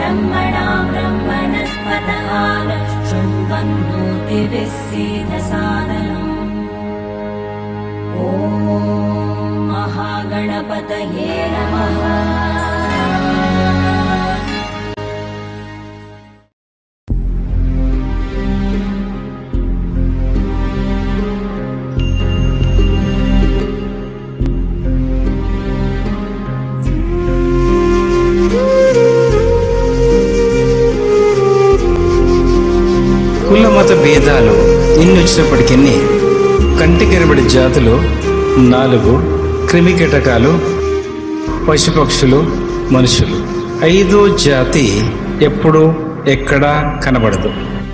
ब्रह्मणां ब्रह्मणस्पतहार शृण्वन्नोतिभिः सीदसादनम् ॐ महागणपतये नमः కుల మత భేదాలు ఎన్ని వచ్చినప్పటికీ కంటికి కనబడే జాతులు నాలుగు క్రిమి కీటకాలు పశుపక్షులు మనుషులు ఐదో జాతి ఎప్పుడు ఎక్కడా కనబడదు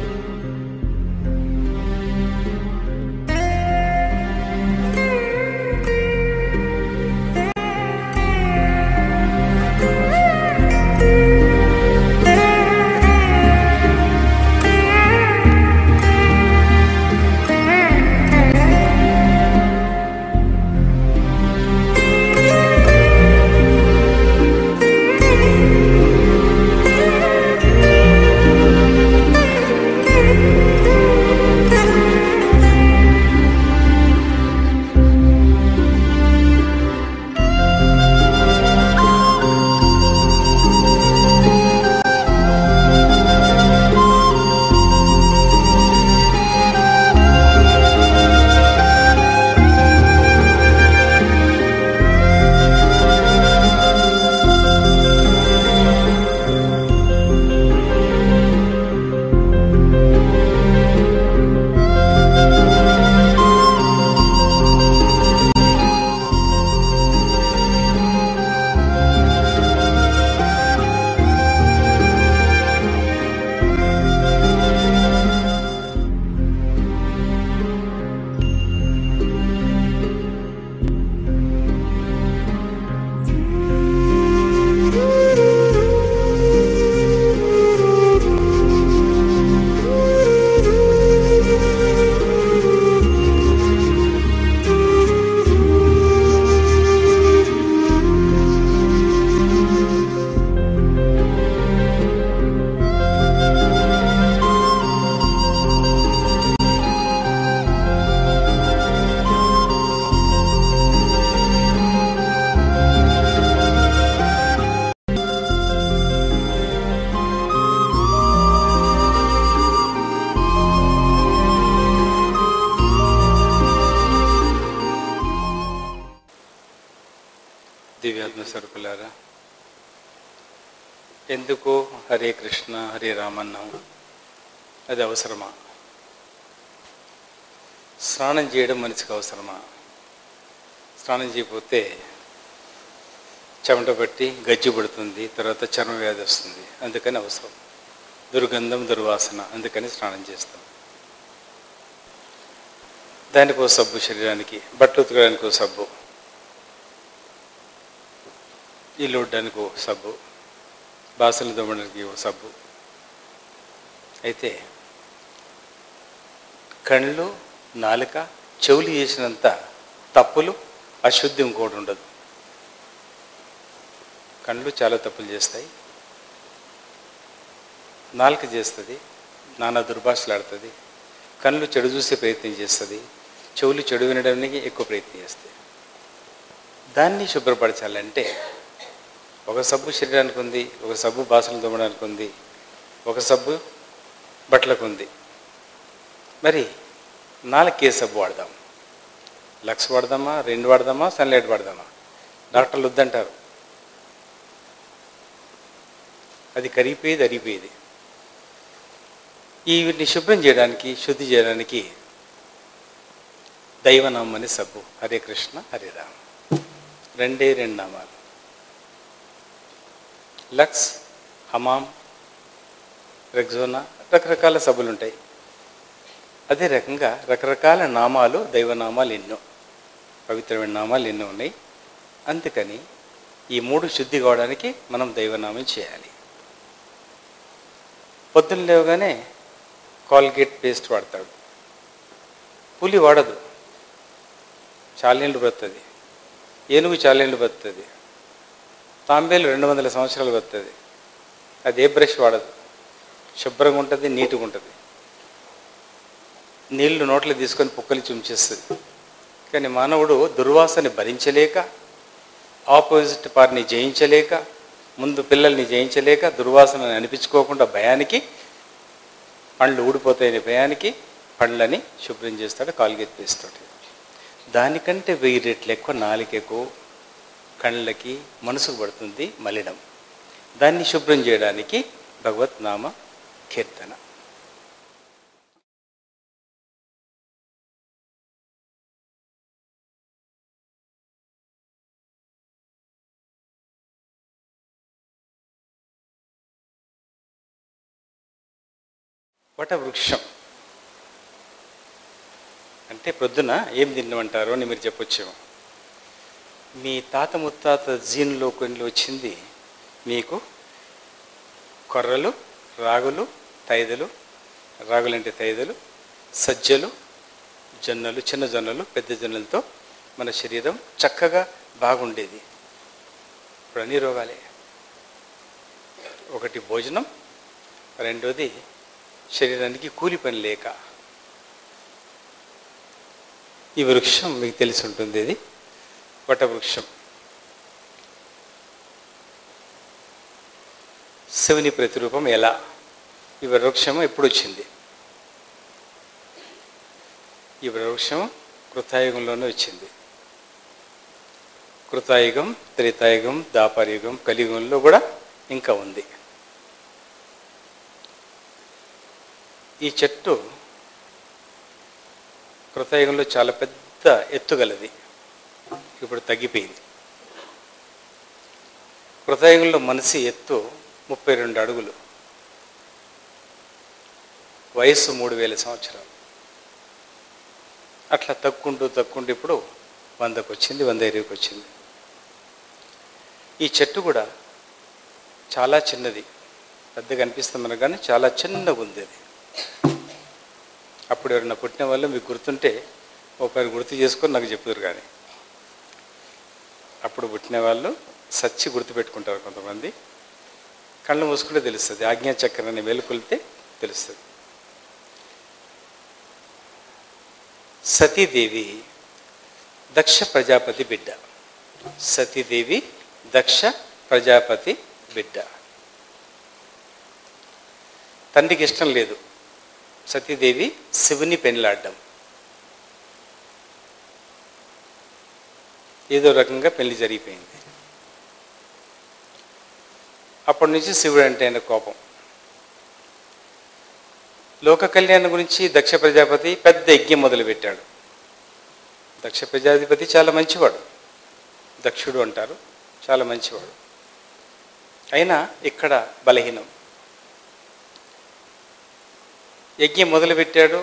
దివ్యాత్మ స్వరూపులారా ఎందుకు హరే కృష్ణ హరే రామన్నాం అది అవసరమా స్నానం చేయడం మనిషికి అవసరమా స్నానం చేయకపోతే చెమట పట్టి గజ్జి పడుతుంది తర్వాత చర్మ వ్యాధి వస్తుంది అందుకని అవసరం దుర్గంధం దుర్వాసన అందుకని స్నానం చేస్తాం దానికి ఓ సబ్బు శరీరానికి బట్టలు ఉతకడానికి ఓ సబ్బు ఇల్లు ఉడ్డానికి ఓ సబ్బు బాసలు దొమ్మడానికి ఓ సబ్బు అయితే కళ్ళు నాలుక చెవులు చేసినంత తప్పులు అశుద్ధి ఇంకోటి ఉండదు కళ్ళు చాలా తప్పులు చేస్తాయి నాలుక చేస్తుంది నానా దుర్భాషలాడుతుంది కళ్ళు చెడు చూసే ప్రయత్నం చేస్తుంది చెవులు చెడు వినడానికి ఎక్కువ ప్రయత్నం చేస్తాయి దాన్ని శుభ్రపరచాలంటే ఒక సబ్బు శరీరానికి ఉంది ఒక సబ్బు బాసలు తోమడానికి ఉంది ఒక సబ్బు బట్టలకు ఉంది మరి నాలుగు ఏ సబ్బు వాడదాం లక్స్ వాడదామా రెండు వాడదామా సన్లైట్ వాడదామా డాక్టర్లు వద్దంటారు అది కరిగిపోయేది అరిగిపోయేది ఈ వీటిని శుభ్రం చేయడానికి శుద్ధి చేయడానికి దైవనామం అనే సబ్బు హరే కృష్ణ హరే రామ రెండే రెండు నామాలు లక్స్ హమామ్ రెగ్జోనా రకరకాల సబ్బులు ఉంటాయి అదే రకంగా రకరకాల నామాలు దైవనామాలు ఎన్నో పవిత్రమైన నామాలు ఎన్నో ఉన్నాయి అందుకని ఈ మూడు శుద్ధి కావడానికి మనం దైవనామం చేయాలి పొద్దున్న లేవగానే కాల్గేట్ పేస్ట్ వాడతాడు పులి వాడదు చాలేళ్ళు బతుతుంది ఏనుగు చాలేళ్ళు బతుతుంది తాంబేలు రెండు వందల సంవత్సరాలు బతుతుంది అది ఏ బ్రష్ వాడదు శుభ్రంగా ఉంటుంది నీట్గా ఉంటుంది నీళ్లు నోట్లో తీసుకొని పుక్కలి చుంచేస్తుంది కానీ మానవుడు దుర్వాసని భరించలేక ఆపోజిట్ పార్ని జయించలేక ముందు పిల్లల్ని జయించలేక దుర్వాసనని అనిపించుకోకుండా భయానికి పండ్లు ఊడిపోతాయనే భయానికి పండ్లని శుభ్రం చేస్తాడు కాలుగెత్తి వేస్తాడు దానికంటే వెయ్యి రెట్లు ఎక్కువ నాలుకకు కళ్ళకి మనసుకు పడుతుంది మలినం దాన్ని శుభ్రం చేయడానికి భగవత్ నామ కీర్తన వట వృక్షం అంటే ప్రొద్దున ఏం తినమంటారు అని మీరు చెప్పొచ్చేమో మీ తాత ముత్తాత జీన్లో కొన్ని వచ్చింది మీకు కొర్రలు రాగులు తైదలు రాగులంటే తైదలు సజ్జలు జొన్నలు చిన్న జొన్నలు పెద్ద జొన్నలతో మన శరీరం చక్కగా బాగుండేది ఇప్పుడు అన్ని రోగాలే ఒకటి భోజనం రెండోది శరీరానికి కూలి పని లేక ఈ వృక్షం మీకు తెలిసి ఉంటుంది ఇది వటవృక్షం శివుని ప్రతిరూపం ఎలా ఈ వృక్షం ఎప్పుడు వచ్చింది ఈ వృక్షం కృతాయుగంలోనే వచ్చింది కృతాయుగం త్రేతాయుగం దాపరయుగం కలియుగంలో కూడా ఇంకా ఉంది ఈ చెట్టు కృతయుగంలో చాలా పెద్ద ఎత్తుగలది ఇప్పుడు తగ్గిపోయింది కృతయుగంలో మనిషి ఎత్తు ముప్పై రెండు అడుగులు వయస్సు మూడు వేల సంవత్సరాలు అట్లా తక్కుంటూ తక్కుంటూ ఇప్పుడు వందకు వచ్చింది వంద ఇరవైకి వచ్చింది ఈ చెట్టు కూడా చాలా చిన్నది పెద్దగా అనిపిస్తుంది మనకు కానీ చాలా చిన్నగా ఉంది అది అప్పుడు ఎవరైనా పుట్టిన వాళ్ళు మీకు గుర్తుంటే ఒకరి గుర్తు చేసుకొని నాకు చెప్తారు కానీ అప్పుడు పుట్టిన వాళ్ళు సచ్చి గుర్తుపెట్టుకుంటారు కొంతమంది కళ్ళు మూసుకుంటే తెలుస్తుంది ఆజ్ఞా చక్రాన్ని మేలుకొలితే తెలుస్తుంది సతీదేవి దక్ష ప్రజాపతి బిడ్డ సతీదేవి దక్ష ప్రజాపతి బిడ్డ తండ్రికి ఇష్టం లేదు సతీదేవి శివుని పెళ్ళాడడం ఏదో రకంగా పెళ్లి జరిగిపోయింది అప్పటి నుంచి శివుడు అంటే ఆయన కోపం లోక కళ్యాణం గురించి దక్ష ప్రజాపతి పెద్ద యజ్ఞం మొదలుపెట్టాడు దక్ష ప్రజాధిపతి చాలా మంచివాడు దక్షుడు అంటారు చాలా మంచివాడు అయినా ఇక్కడ బలహీనం యజ్ఞం మొదలుపెట్టాడు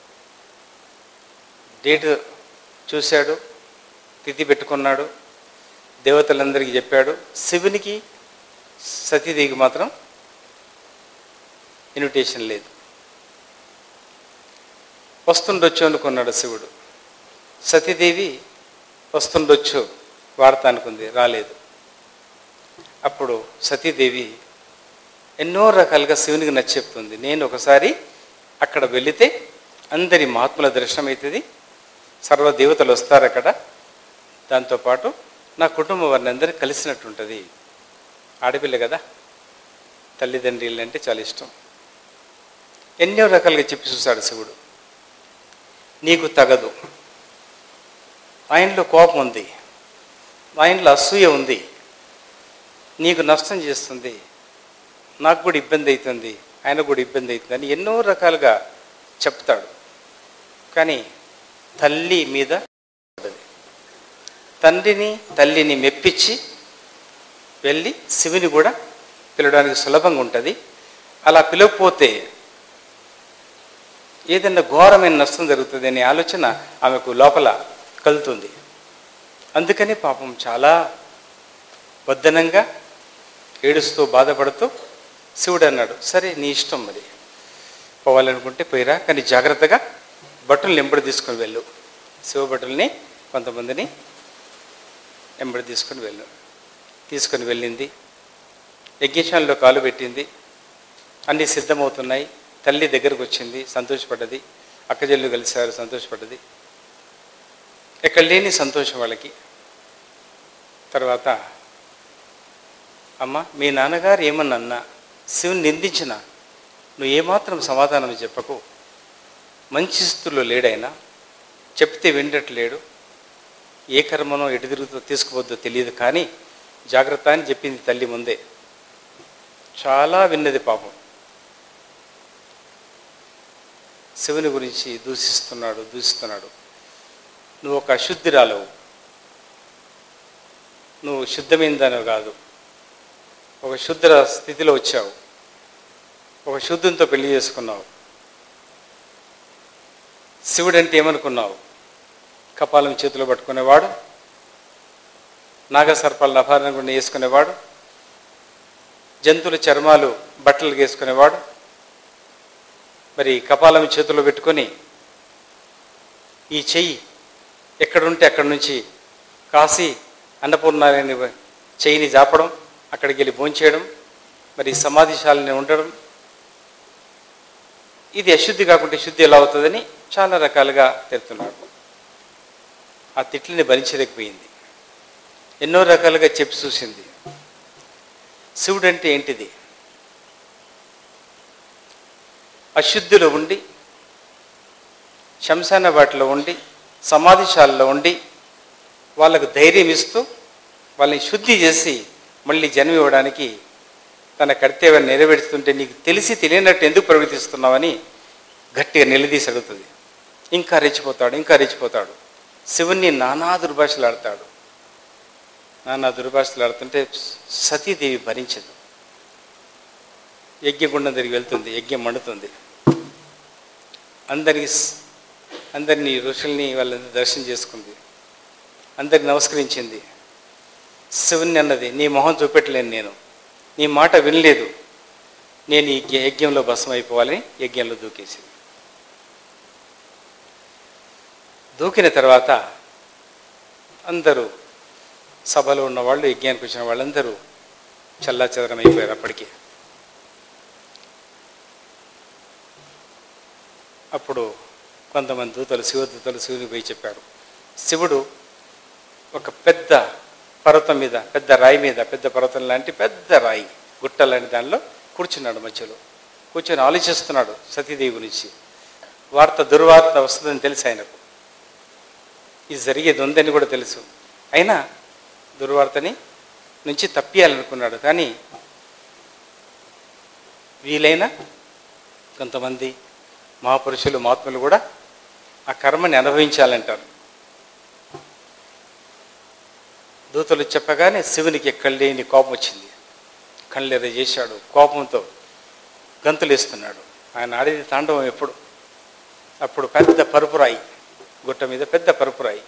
డేట్ చూశాడు తిథి పెట్టుకున్నాడు దేవతలందరికీ చెప్పాడు శివునికి సతీదేవికి మాత్రం ఇన్విటేషన్ లేదు వస్తుండొచ్చు అనుకున్నాడు శివుడు సతీదేవి వస్తుండొచ్చు వార్త అనుకుంది రాలేదు అప్పుడు సతీదేవి ఎన్నో రకాలుగా శివునికి నచ్చి చెప్తుంది నేను ఒకసారి అక్కడ వెళితే అందరి మహాత్ముల దర్శనం అవుతుంది సర్వదేవతలు వస్తారు అక్కడ దాంతోపాటు నా కుటుంబం వారిని అందరూ కలిసినట్టు ఉంటుంది ఆడపిల్ల కదా తల్లిదండ్రులు అంటే చాలా ఇష్టం ఎన్నో రకాలుగా చెప్పి చూశాడు శివుడు నీకు తగదు ఆయనలో కోపం ఉంది ఆయనలో అసూయ ఉంది నీకు నష్టం చేస్తుంది నాకు కూడా ఇబ్బంది అవుతుంది ఆయన కూడా ఇబ్బంది అవుతుంది అని ఎన్నో రకాలుగా చెప్తాడు కానీ తల్లి మీద పడ్డది. తండ్రిని తల్లిని మెప్పించి వెళ్ళి శివుని కూడా పిలవడానికి సులభంగా ఉంటుంది అలా పిలవకపోతే ఏదైనా ఘోరమైన నష్టం జరుగుతుంది అనే ఆలోచన ఆమెకు లోపల కలుతుంది అందుకని పాపం చాలా వద్దనంగా ఏడుస్తూ బాధపడుతూ శివుడు అన్నాడు సరే నీ ఇష్టం మరి పోవాలనుకుంటే పోయిరా కానీ జాగ్రత్తగా బట్టలు ఎంబడి తీసుకొని వెళ్ళు శివ భటుల్ని కొంతమందిని ఎంబడి తీసుకొని వెళ్ళు తీసుకొని వెళ్ళింది యజ్ఞశాలలో కాలు పెట్టింది అన్నీ సిద్ధమవుతున్నాయి తల్లి దగ్గరకు వచ్చింది సంతోషపడ్డది అక్కజల్లు కలిశారు సంతోషపడ్డది ఎక్కడ లేని సంతోషం వాళ్ళకి తర్వాత అమ్మ మీ నాన్నగారు ఏమన్నా శివుని నిందించిన నువ్వు ఏమాత్రం సమాధానం చెప్పకు మంచి స్థితిలో లేడైనా చెప్తే వినట్లేడు ఏ కర్మనో ఎటు తిరుగుతో తీసుకుపోద్దో తెలియదు కానీ జాగ్రత్త అని చెప్పింది తల్లి ముందే చాలా విన్నది పాపం శివుని గురించి దూషిస్తున్నాడు దూషిస్తున్నాడు నువ్వు ఒక అశుద్ధిరాలవు నువ్వు శుద్ధమైందనవు కాదు ఒక శుద్ధ స్థితిలో వచ్చావు ఒక శుద్ధంతో పెళ్లి చేసుకున్నావు శివుడు అంటే ఏమనుకున్నావు కపాలం చేతిలో పట్టుకునేవాడు నాగసర్పాలను అపహరణకుండా వేసుకునేవాడు జంతువుల చర్మాలు బట్టలు వేసుకునేవాడు మరి కపాలం చేతిలో పెట్టుకొని ఈ చెయ్యి ఎక్కడుంటే అక్కడి నుంచి కాసి అన్నపూర్ణారాయణ చెయ్యిని జాపడం అక్కడికి వెళ్ళి భోంచేయడం మరి సమాధిశాలని ఉండడం ఇది అశుద్ధి కాకుంటే శుద్ధి ఎలా అవుతుందని చాలా రకాలుగా తెలుపుతున్నాడు ఆ తిట్లని భరించలేకపోయింది ఎన్నో రకాలుగా చెప్పి చూసింది శివుడు అంటే ఏంటిది అశుద్ధిలో ఉండి శంశాన వాటిలో ఉండి సమాధిశాలలో ఉండి వాళ్ళకు ధైర్యం ఇస్తూ వాళ్ళని శుద్ధి చేసి మళ్ళీ జన్మ ఇవ్వడానికి తన కర్తవ్యాన్ని నెరవేరుస్తుంటే నీకు తెలిసి తెలియనట్టు ఎందుకు ప్రవర్తిస్తున్నావని గట్టిగా నిలదీసి అడుగుతుంది ఇంకా రెచ్చిపోతాడు ఇంకా రెచ్చిపోతాడు శివుణ్ణి నానా దుర్భాషలు ఆడతాడు నానా దుర్భాషలు ఆడుతుంటే సతీదేవి భరించదు యజ్ఞగుండం దగ్గరికి వెళ్తుంది యజ్ఞం మండుతుంది అందరికి స్- అందరినీ ఋషుల్ని వాళ్ళని దర్శనం చేసుకుంది అందరికి నమస్కరించింది శివుని అన్నది నీ మొహం చూపెట్టలేను నేను నీ మాట వినలేదు నేను ఈ యజ్ఞ- యజ్ఞంలో భస్మం అయిపోవాలని యజ్ఞంలో దూకేసింది దూకిన తర్వాత అందరూ సభలో ఉన్న వాళ్ళు యజ్ఞానికి వచ్చిన వాళ్ళందరూ చల్లా అయిపోయారు అప్పటికి అప్పుడు కొంతమంది దూతలు శివదూతలు శివుని పోయి చెప్పారు శివుడు ఒక పెద్ద పర్వతం మీద పెద్ద రాయి మీద పెద్ద పర్వతం లాంటి పెద్ద రాయి గుట్ట లాంటి దానిలో కూర్చున్నాడు మధ్యలో కూర్చొని ఆలోచిస్తున్నాడు సతీదేవి గురించి వార్త దుర్వార్త వస్తుందని తెలుసు ఆయనకు ఇది జరిగేది ఉందని కూడా తెలుసు అయినా దుర్వార్తని నుంచి తప్పియాలనుకున్నాడు కానీ వీలైన కొంతమంది మహాపురుషులు మహాత్ములు కూడా ఆ కర్మని అనుభవించాలంటారు దూతలు చెప్పగానే శివునికి ఎక్కడ లేని కోపం వచ్చింది కళ్ళెర చేశాడు కోపంతో గంతులు వేస్తున్నాడు ఆయన ఆడేది తాండవం ఎప్పుడు అప్పుడు పెద్ద పరుపురాయి గుట్ట మీద పెద్ద పరుపురాయి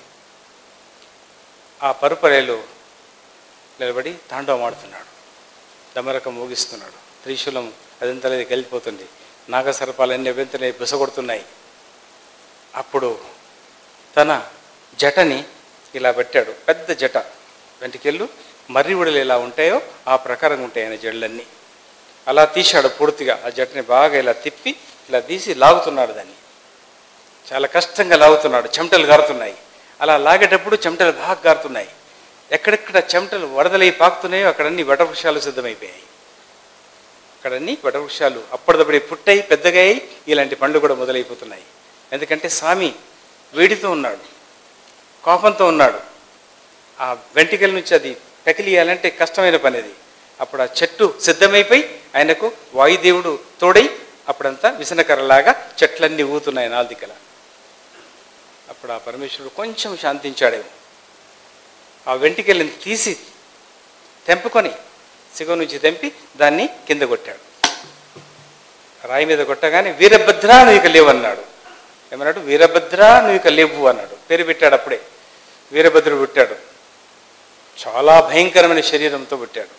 ఆ పరుపురాయిలో నిలబడి తాండవం ఆడుతున్నాడు దమరకం మోగిస్తున్నాడు త్రిశూలం అదంతా లేదు కలిపిపోతుంది నాగసర్పాలన్నీ వెంటనే బుసగొడుతున్నాయి అప్పుడు తన జటని ఇలా పెట్టాడు పెద్ద జట వెంటికెళ్ళు మర్రి ఉడలు ఎలా ఉంటాయో ఆ ప్రకారంగా ఉంటాయి ఆయన జడలన్నీ అలా తీశాడు పూర్తిగా ఆ జటని బాగా ఇలా తిప్పి ఇలా తీసి లాగుతున్నాడు దాన్ని చాలా కష్టంగా లాగుతున్నాడు చెమటలు గారుతున్నాయి అలా లాగేటప్పుడు చెమటలు బాగా గారుతున్నాయి ఎక్కడెక్కడ చెమటలు వరదలై పాకుతున్నాయో అక్కడన్నీ వటవృక్షాలు సిద్ధమైపోయాయి అక్కడన్నీ వటవృక్షాలు అప్పటిదప్పుడే పుట్టాయి పెద్దగా అయి ఇలాంటి పండ్లు కూడా మొదలైపోతున్నాయి ఎందుకంటే స్వామి వేడితో ఉన్నాడు కోపంతో ఉన్నాడు ఆ వెంట్రుకల నుంచి అది పెకిలియాలంటే కష్టమైన పని అది అప్పుడు ఆ చెట్టు సిద్ధమైపోయి ఆయనకు వాయుదేవుడు తోడై అప్పుడంతా విసనకరలాగా చెట్లన్నీ ఊతున్నాయి నాలుదికల అప్పుడు ఆ పరమేశ్వరుడు కొంచెం శాంతించాడేమో ఆ వెంట్రుకలను తీసి తెంపుకొని సిగం నుంచి తెంపి దాన్ని కింద కొట్టాడు రాయి మీద కొట్టగానే వీరభద్రా నువ్వు ఇక లేవు అన్నాడు ఏమన్నాడు వీరభద్రా నువ్వు ఇక లేవు అన్నాడు పేరు పెట్టాడు అప్పుడే వీరభద్రుడు పుట్టాడు చాలా భయంకరమైన శరీరంతో పుట్టాడు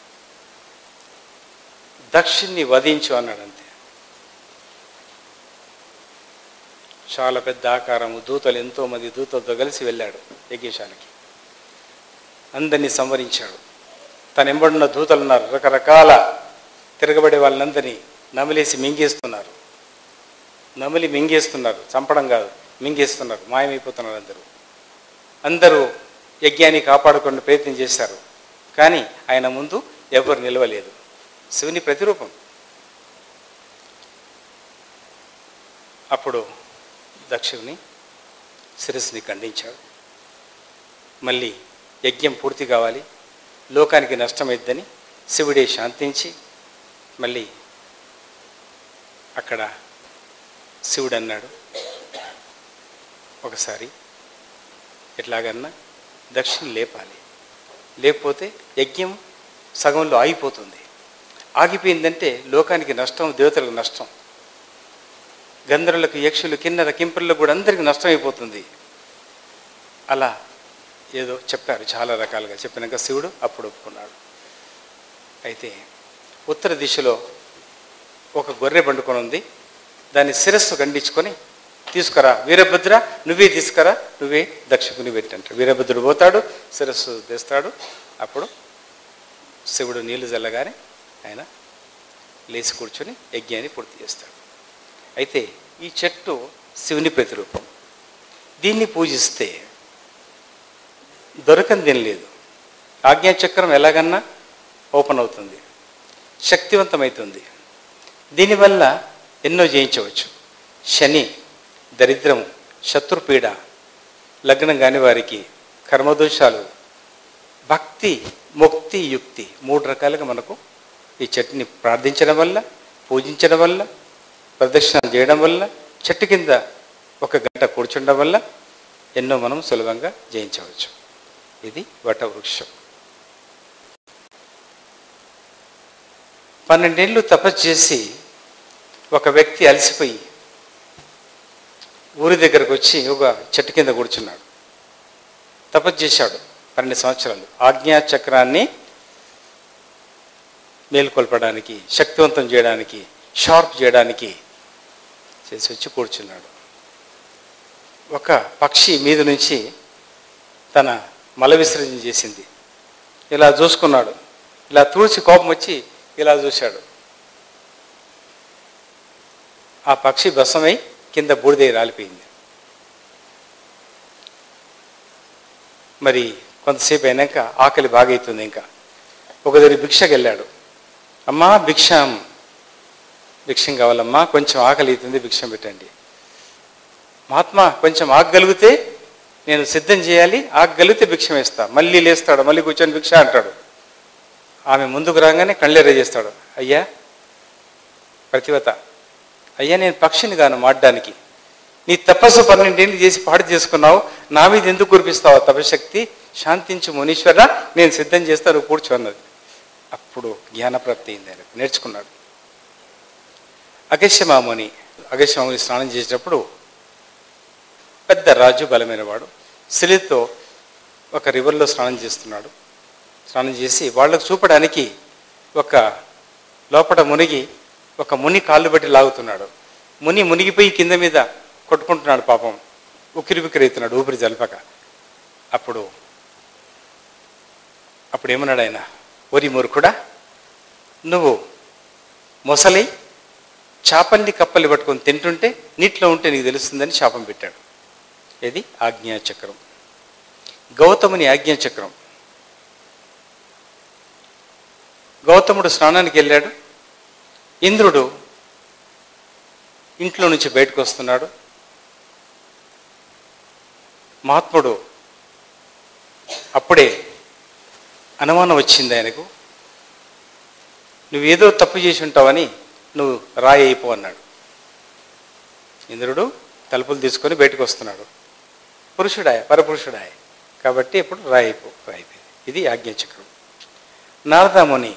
దక్షిణ్ణి వధించు అన్నాడు అంతే చాలా పెద్ద ఆకారము దూతలు ఎంతో మంది దూతలతో కలిసి వెళ్ళాడు యజ్ఞశాలకి అందరినీ సంవరించాడు తన ఎంబడిన దూతలు ఉన్నారు రకరకాల తిరగబడే వాళ్ళందరినీ నమిలేసి మింగేస్తున్నారు నమిలి మింగేస్తున్నారు చంపడం కాదు మింగేస్తున్నారు మాయమైపోతున్నారు అందరూ అందరూ యజ్ఞాన్ని కాపాడుకునే ప్రయత్నం చేశారు కానీ ఆయన ముందు ఎవరు నిలవలేదు శివుని ప్రతిరూపం అప్పుడు దక్షుని శిరస్సుని ఖండించాడు మళ్ళీ యజ్ఞం పూర్తి కావాలి లోకానికి నష్టమైద్దని శివుడే శాంతించి మళ్ళీ అక్కడ శివుడు అన్నాడు ఒకసారి ఎట్లాగన్నా దక్షిణ లేపాలి లేకపోతే యజ్ఞం సగంలో ఆగిపోతుంది ఆగిపోయిందంటే లోకానికి నష్టం దేవతలకు నష్టం గంధర్వులకు యక్షులు కిన్నర కింపర్లకు కూడా అందరికీ నష్టం అయిపోతుంది అలా ఏదో చెప్పారు చాలా రకాలుగా చెప్పినాక శివుడు అప్పుడు ఒప్పుకున్నాడు అయితే ఉత్తర దిశలో ఒక గొర్రె పండుకొని ఉంది దాని శిరస్సు ఖండించుకొని తీసుకురా వీరభద్ర నువ్వే తీసుకురా నువ్వే దక్షకుని పెట్టంటాడు వీరభద్రుడు పోతాడు శిరస్సు తెస్తాడు అప్పుడు శివుడు నీళ్లు చల్లగానే ఆయన లేచి కూర్చొని యజ్ఞాన్ని పూర్తి చేస్తాడు అయితే ఈ చెట్టు శివుని ప్రతిరూపం దీన్ని పూజిస్తే దొరకని దీని లేదు ఆజ్ఞాచక్రం ఎలాగన్నా ఓపెన్ అవుతుంది శక్తివంతమవుతుంది దీనివల్ల ఎన్నో జయించవచ్చు శని దరిద్రము శత్రుపీడ లగ్నం కాని వారికి కర్మదోషాలు భక్తి ముక్తి యుక్తి మూడు రకాలుగా మనకు ఈ చెట్టుని ప్రార్థించడం వల్ల పూజించడం వల్ల ప్రదక్షిణ చేయడం వల్ల చెట్టు కింద ఒక గంట కూర్చుండడం వల్ల ఎన్నో మనం సులభంగా జయించవచ్చు ఇది వటవృక్షం పన్నెండేళ్ళు తపస్సు చేసి ఒక వ్యక్తి అలసిపోయి ఊరి దగ్గరకు వచ్చి ఒక చెట్టు కింద కూర్చున్నాడు తపస్సు చేశాడు పన్నెండు సంవత్సరాలు ఆజ్ఞా చక్రాన్ని మేల్కొల్పడానికి శక్తివంతం చేయడానికి షార్ప్ చేయడానికి చేసి వచ్చి కూర్చున్నాడు ఒక పక్షి మీద నుంచి తన మల విసర్జన చేసింది ఇలా చూసుకున్నాడు ఇలా తుడిచి కోపం వచ్చి ఇలా చూశాడు ఆ పక్షి భస్మమై కింద బూడిద రాలిపోయింది మరి కొంతసేపు అయినాక ఆకలి బాగా అవుతుంది ఇంకా ఒకదారి భిక్షకి వెళ్ళాడు అమ్మా భిక్షం భిక్షం కావాలమ్మా కొంచెం ఆకలి అవుతుంది భిక్షం పెట్టండి మహాత్మా కొంచెం ఆగగలిగితే నేను సిద్ధం చేయాలి ఆగగలిగితే భిక్షం వేస్తా మళ్ళీ లేస్తాడు మళ్ళీ కూర్చొని భిక్ష అంటాడు ఆమె ముందుకు రాగానే కళ్ళెర చేస్తాడు అయ్యా ప్రతివత అయ్యా నేను పక్షిని గాను మాడడానికి నీ తపస్సు పన్నెండేళ్ళు చేసి పాడు చేసుకున్నావు నా మీద ఎందుకు కురిపిస్తావు ఆ తపశక్తి శాంతించు మునీశ్వర నేను సిద్ధం చేస్తాను కూర్చో అన్నది అప్పుడు జ్ఞానప్రాప్తి అయింది ఆయనకు నేర్చుకున్నాడు అగస్యమాముని అగస్యమాముని స్నానం చేసేటప్పుడు పెద్ద రాజు బలమైన వాడు శిలితో ఒక రివర్లో స్నానం చేస్తున్నాడు స్నానం చేసి వాళ్ళకు చూపడానికి ఒక లోపల మునిగి ఒక ముని కాళ్ళు బట్టి లాగుతున్నాడు ముని మునిగిపోయి కింద మీద కొట్టుకుంటున్నాడు పాపం ఉక్కిరి బిక్కిరి అవుతున్నాడు ఊపిరి జలపక అప్పుడు అప్పుడు ఏమన్నాడు ఆయన ఓరి మూర్ఖుడా నువ్వు మొసలి చేపల్ని కప్పల్ని పట్టుకొని తింటుంటే నీటిలో ఉంటే నీకు తెలుస్తుందని శాపం పెట్టాడు ఇది ఆజ్ఞాచక్రం గౌతముని ఆజ్ఞాచక్రం గౌతముడు స్నానానికి వెళ్ళాడు ఇంద్రుడు ఇంట్లో నుంచి బయటకు వస్తున్నాడు మహాత్ముడు అప్పుడే అనుమానం వచ్చింది ఆయనకు నువ్వేదో తప్పు చేసి ఉంటావని నువ్వు రాయి అయిపో అన్నాడు ఇంద్రుడు తలుపులు తీసుకొని బయటకు వస్తున్నాడు పురుషుడాయ పరపురుషుడాయ కాబట్టి ఇప్పుడు రాయి అయిపో రాయి అయిపోయింది ఇది ఆజ్ఞాచక్రం నారదముని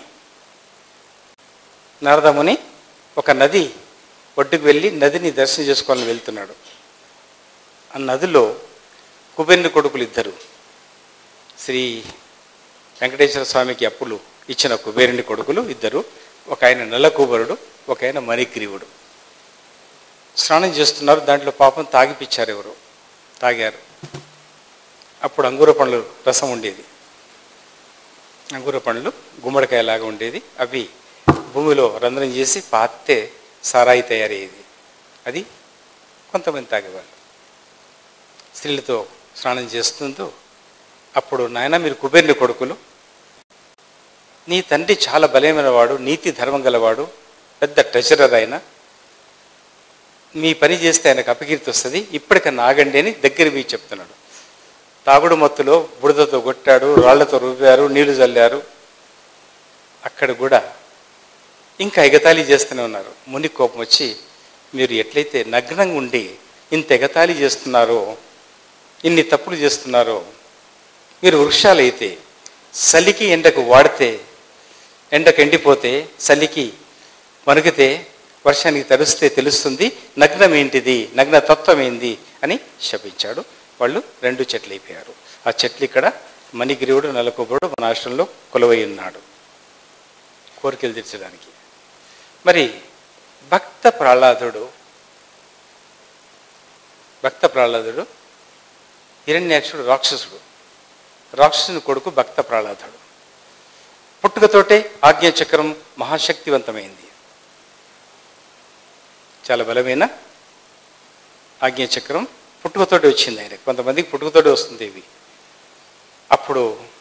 నారదముని ఒక నది ఒడ్డుకు వెళ్ళి నదిని దర్శనం చేసుకోవాలని వెళ్తున్నాడు ఆ నదిలో కుబేరుని కొడుకులు ఇద్దరు శ్రీ వెంకటేశ్వర స్వామికి అప్పులు ఇచ్చిన కుబేరుని కొడుకులు ఇద్దరు ఒక ఆయన నల్ల కుబరుడు ఒక ఆయన మణిగ్రీవుడు స్నానం చేస్తున్నారు దాంట్లో పాపం తాగిపిచ్చారు ఎవరు తాగారు అప్పుడు అంగూర పండ్లు రసం ఉండేది అంగుర పండ్లు గుమ్మడికాయలాగా ఉండేది అవి భూమిలో రంధ్రం చేసి పాతే సారాయి తయారయ్యేది అది కొంతమంది తాగేవాళ్ళు స్త్రీలతో స్నానం చేస్తుందో అప్పుడు నాయన మీరు కుబేరుని కొడుకులు నీ తండ్రి చాలా బలమైన వాడు నీతి ధర్మం గలవాడు పెద్ద ట్రెజరర్ ఆయన మీ పని చేస్తే ఆయనకు అపకీర్తి వస్తుంది ఇప్పటికన్నా ఆగండి అని దగ్గర మీ చెప్తున్నాడు తాగుడు మత్తులో బుడదతో కొట్టాడు రాళ్లతో రువ్వారు నీళ్లు చల్లారు అక్కడ కూడా ఇంకా ఎగతాళి చేస్తూనే ఉన్నారు ముని కోపం వచ్చి మీరు ఎట్లయితే నగ్నంగా ఉండి ఇంత ఎగతాళి చేస్తున్నారో ఇన్ని తప్పులు చేస్తున్నారో మీరు వృక్షాలైతే చలికి ఎండకు వాడితే ఎండకు ఎండిపోతే చలికి వణికితే వర్షానికి తడిస్తే తెలుస్తుంది నగ్నం ఏంటిది నగ్న తత్వం ఏంది అని శపించాడు వాళ్ళు రెండు చెట్లు అయిపోయారు ఆ చెట్లు ఇక్కడ మణిగిరివుడు నలకొబుడు మన ఆశ్రమంలో కొలువై ఉన్నాడు కోరికలు తీర్చడానికి మరి భక్త ప్రహ్లాదుడు భక్త ప్రహ్లాదుడు హిరణ్యాక్షుడు రాక్షసుడు రాక్షసుని కొడుకు భక్త ప్రహ్లాదుడు పుట్టుకతోటే ఆజ్ఞాచక్రం మహాశక్తివంతమైంది చాలా బలమైన ఆజ్ఞాచక్రం పుట్టుకతోటి వచ్చింది ఆయన కొంతమందికి పుట్టుకతోటి వస్తుంది ఇవి అప్పుడు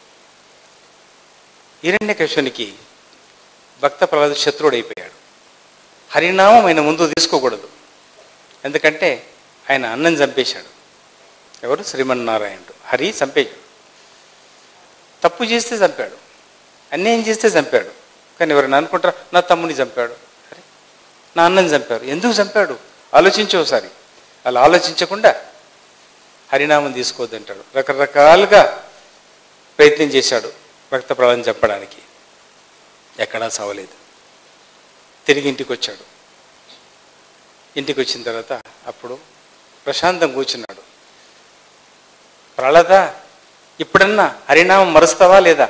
హిరణ్యకశునికి భక్త ప్రహ్లాదు శత్రువుడు అయిపోయాడు హరినామం ఆయన ముందు తీసుకోకూడదు ఎందుకంటే ఆయన అన్నం చంపేశాడు ఎవరు శ్రీమన్నారాయణుడు హరి చంపేశాడు తప్పు చేస్తే చంపాడు అన్యాయం చేస్తే చంపాడు కానీ ఎవరైనా అనుకుంటారా నా తమ్ముని చంపాడు అరే నా అన్నం చంపారు ఎందుకు చంపాడు ఆలోచించు ఒకసారి అలా ఆలోచించకుండా హరినామం తీసుకోవద్దంటాడు రకరకాలుగా ప్రయత్నం చేశాడు రక్త ప్రళయం చంపడానికి ఎక్కడా సావలేదు తిరిగి ఇంటికి వచ్చాడు ఇంటికి వచ్చిన తర్వాత అప్పుడు ప్రశాంతం కూర్చున్నాడు ప్రళద ఇప్పుడన్నా హరినామం మరుస్తావా లేదా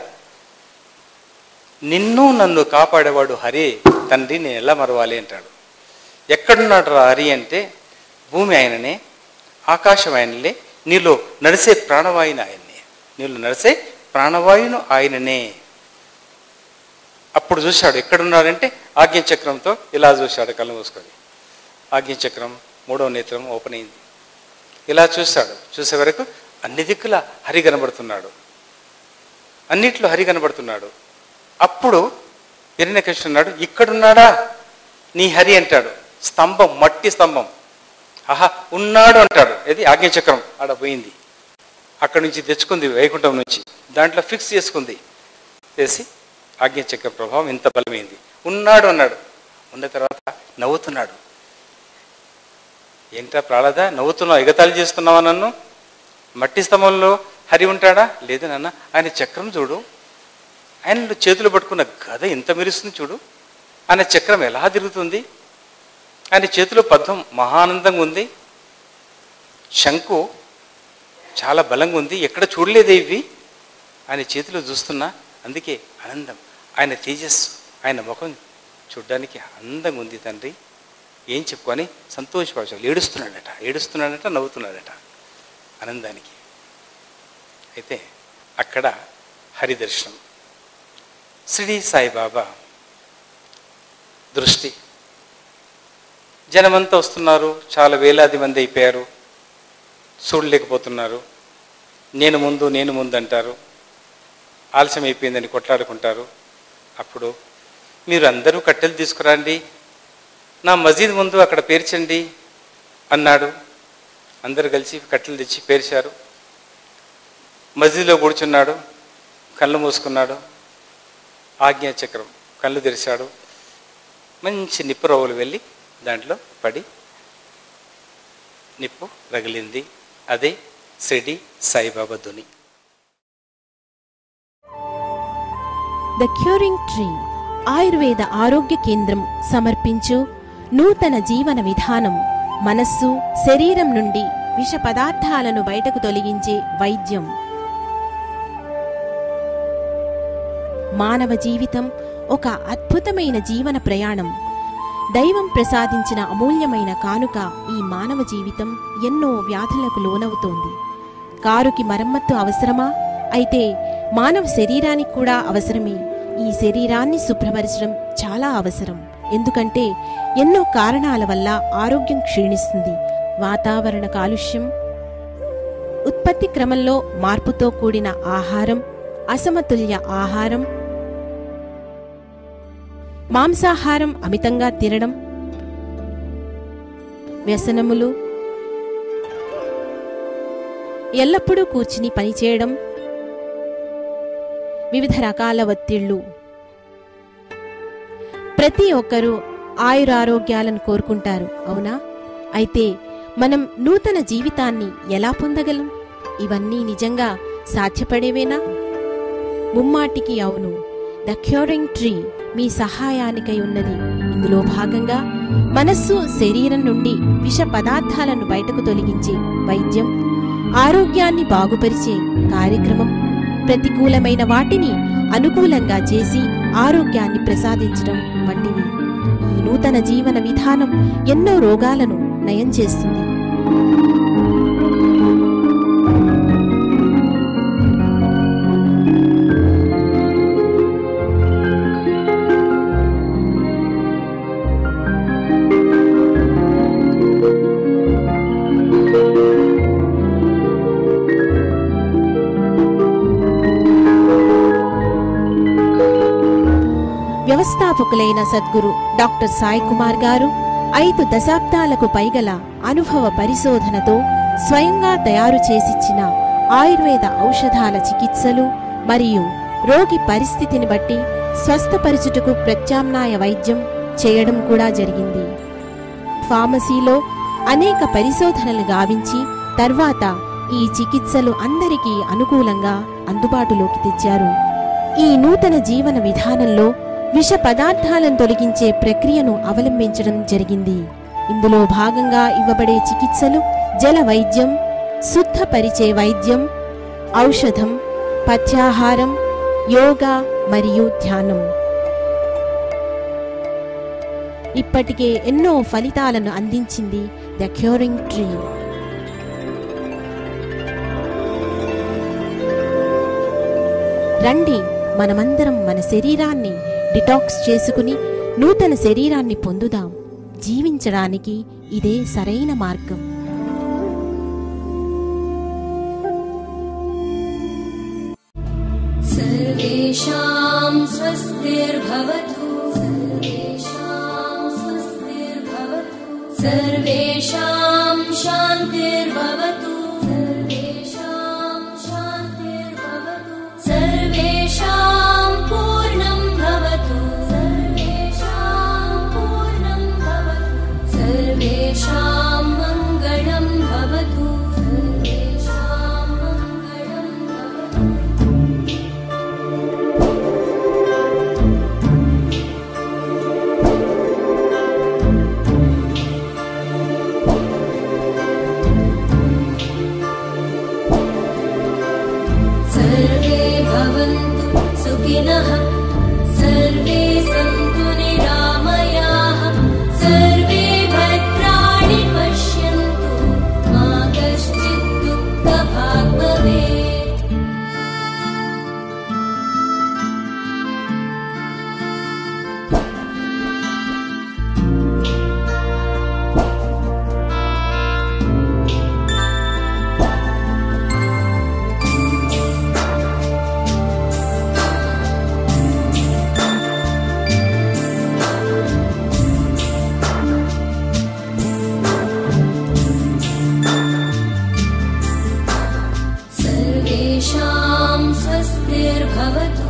నిన్ను నన్ను కాపాడేవాడు హరి తండ్రి నేను ఎలా మరవాలి అంటాడు ఎక్కడున్నాడు రా హరి అంటే భూమి ఆయననే ఆకాశం ఆయనలే నీలో నడిసే ప్రాణవాయుని ఆయన్నే నీలో నడిసే ప్రాణవాయును ఆయననే అప్పుడు చూశాడు ఎక్కడున్నాడంటే ఆజ్ఞచక్రంతో ఇలా చూశాడు కళ్ళు మూసుకొని ఆజ్ఞచక్రం మూడవ నేత్రం ఓపెన్ అయింది ఇలా చూశాడు చూసే వరకు అన్ని దిక్కుల హరి కనబడుతున్నాడు అన్నిట్లో హరి కనబడుతున్నాడు అప్పుడు హిరణ్యకృష్ణ అన్నాడు ఇక్కడున్నాడా నీ హరి అంటాడు స్తంభం మట్టి స్తంభం ఆహా ఉన్నాడు అంటాడు ఇది ఆజ్ఞచక్రం ఆడ పోయింది అక్కడి నుంచి తెచ్చుకుంది వైకుంఠం నుంచి దాంట్లో ఫిక్స్ చేసుకుంది చేసి ఆజ్ఞచక్ర ప్రభావం ఇంత బలమైంది ఉన్నాడు అన్నాడు ఉన్న తర్వాత నవ్వుతున్నాడు ఏంటా ప్రాళద నవ్వుతున్నావు ఎగతాళి చేస్తున్నావా నన్ను మట్టి స్తంభంలో హరి ఉంటాడా లేదు నాన్న ఆయన చక్రం చూడు ఆయన చేతులు పట్టుకున్న గద ఎంత మెరుస్తుంది చూడు ఆయన చక్రం ఎలా తిరుగుతుంది ఆయన చేతిలో పద్మం మహానందంగా ఉంది శంకు చాలా బలంగా ఉంది ఎక్కడ చూడలేదే ఇవి ఆయన చేతిలో చూస్తున్నా అందుకే ఆనందం ఆయన తేజస్సు ఆయన ముఖం చూడ్డానికి అందంగా ఉంది తండ్రి ఏం చెప్పుకొని సంతోషపరచాలి ఏడుస్తున్నాడట ఏడుస్తున్నాడట నవ్వుతున్నాడట ఆనందానికి అయితే అక్కడ హరిదర్శనం షిరిడి సాయిబాబా దృష్టి జనమంతా వస్తున్నారు చాలా వేలాది మంది అయిపోయారు చూడలేకపోతున్నారు నేను ముందు నేను ముందు అంటారు ఆలస్యం అయిపోయిందని కొట్లాడుకుంటారు అప్పుడు మీరు అందరూ కట్టెలు తీసుకురండి నా మసీద్ ముందు అక్కడ పేర్చండి అన్నాడు అందరు కలిసి కట్టెలు తెచ్చి పేర్చారు మసీదులో కూర్చున్నాడు కళ్ళు మూసుకున్నాడు ఆజ్ఞాచక్రం కళ్ళు తెరిచాడు మంచి నిప్పు రవ్వలు వెళ్ళి దాంట్లో పడి నిప్పు రగిలింది అదే షిరిడి సాయిబాబా ధుని ద క్యూరింగ్ ట్రీ ఆయుర్వేద ఆరోగ్య కేంద్రం సమర్పించు నూతన జీవన విధానం మనస్సు శరీరం నుండి విష పదార్థాలను బయటకు తొలగించే వైద్యం మానవ జీవితం ఒక అద్భుతమైన జీవన ప్రయాణం దైవం ప్రసాదించిన అమూల్యమైన కానుక ఈ మానవ జీవితం ఎన్నో వ్యాధులకు లోనవుతోంది కారుకి మరమ్మత్తు అవసరమా అయితే మానవ శరీరానికి కూడా అవసరమే ఈ శరీరాన్ని శుభ్రపరచడం చాలా అవసరం ఎందుకంటే ఎన్నో కారణాల వల్ల ఆరోగ్యం క్షీణిస్తుంది వాతావరణ కాలుష్యం ఉత్పత్తి క్రమంలో మార్పుతో కూడిన ఆహారం అసమతుల్య ఆహారం మాంసాహారం అమితంగా తినడం వ్యసనములు ఎల్లప్పుడూ కూర్చుని పనిచేయడం వివిధ రకాల ఒత్తిళ్లు ప్రతి ఒక్కరూ ఆయురారోగ్యాలను కోరుకుంటారు అవునా అయితే మనం నూతన జీవితాన్ని ఎలా పొందగలం ఇవన్నీ నిజంగా సాధ్యపడేవేనా ముమ్మాటికి అవును ద క్యూరింగ్ ట్రీ మీ సహాయానికై ఉన్నది ఇందులో భాగంగా మనస్సు శరీరం నుండి విష పదార్థాలను బయటకు తొలగించే వైద్యం ఆరోగ్యాన్ని బాగుపరిచే కార్యక్రమం ప్రతికూలమైన వాటిని అనుకూలంగా చేసి ఆరోగ్యాన్ని ప్రసాదించడం వంటివి ఈ నూతన జీవన విధానం ఎన్నో రోగాలను నయం చేస్తుంది వ్యవస్థాపకులైన సద్గురు డాక్టర్ సాయి కుమార్ గారు ఐదు దశాబ్దాలకు పైగల అనుభవ పరిశోధనతో స్వయంగా తయారు చేసిచ్చిన ఆయుర్వేద ఔషధాల చికిత్సలు మరియు రోగి పరిస్థితిని బట్టి స్వస్థపరచుటకు ప్రత్యామ్నాయ వైద్యం చేయడం కూడా జరిగింది ఫార్మసీలో అనేక పరిశోధనలు గావించి తర్వాత ఈ చికిత్సలు అందరికీ అనుకూలంగా అందుబాటులోకి తెచ్చారు ఈ నూతన జీవన విధానంలో విష పదార్థాలను తొలగించే ప్రక్రియను అవలంబించడం జరిగింది ఇందులో భాగంగా ఇవ్వబడే చికిత్సలు జల వైద్యం శుద్ధపరిచే వైద్యం ఔషధం పథ్యాహారం యోగా మరియు ధ్యానం ఇప్పటికే ఎన్నో ఫలితాలను అందించింది ద క్యూరింగ్ ట్రీ రండి మనమందరం మన శరీరాన్ని డిటాక్స్ చేసుకుని నూతన శరీరాన్ని పొందుదాం జీవించడానికి ఇదే సరైన మార్గం सर्वेषां स्वस्तिर्भवतु सर्वेषां स्वस्तिर्भवतु सर्वेषां शान्तिर्भवतु सर्वेषां शान्तिर्भवतु सर्वेषां पूर्णं भवतु सर्वेषां पूर्णं भवतु सर्वेषां मङ्गलं भवतु सर्वेषां मङ्गलं भवतु सर्वे भवन्तु सुखिनः सर्वे सन्तु निरामयाः सर्वे भद्राणि पश्यन्तु मा कश्चित् दुःखभाग् भवेत् सर्वेषां स्वस्तिर्भवतु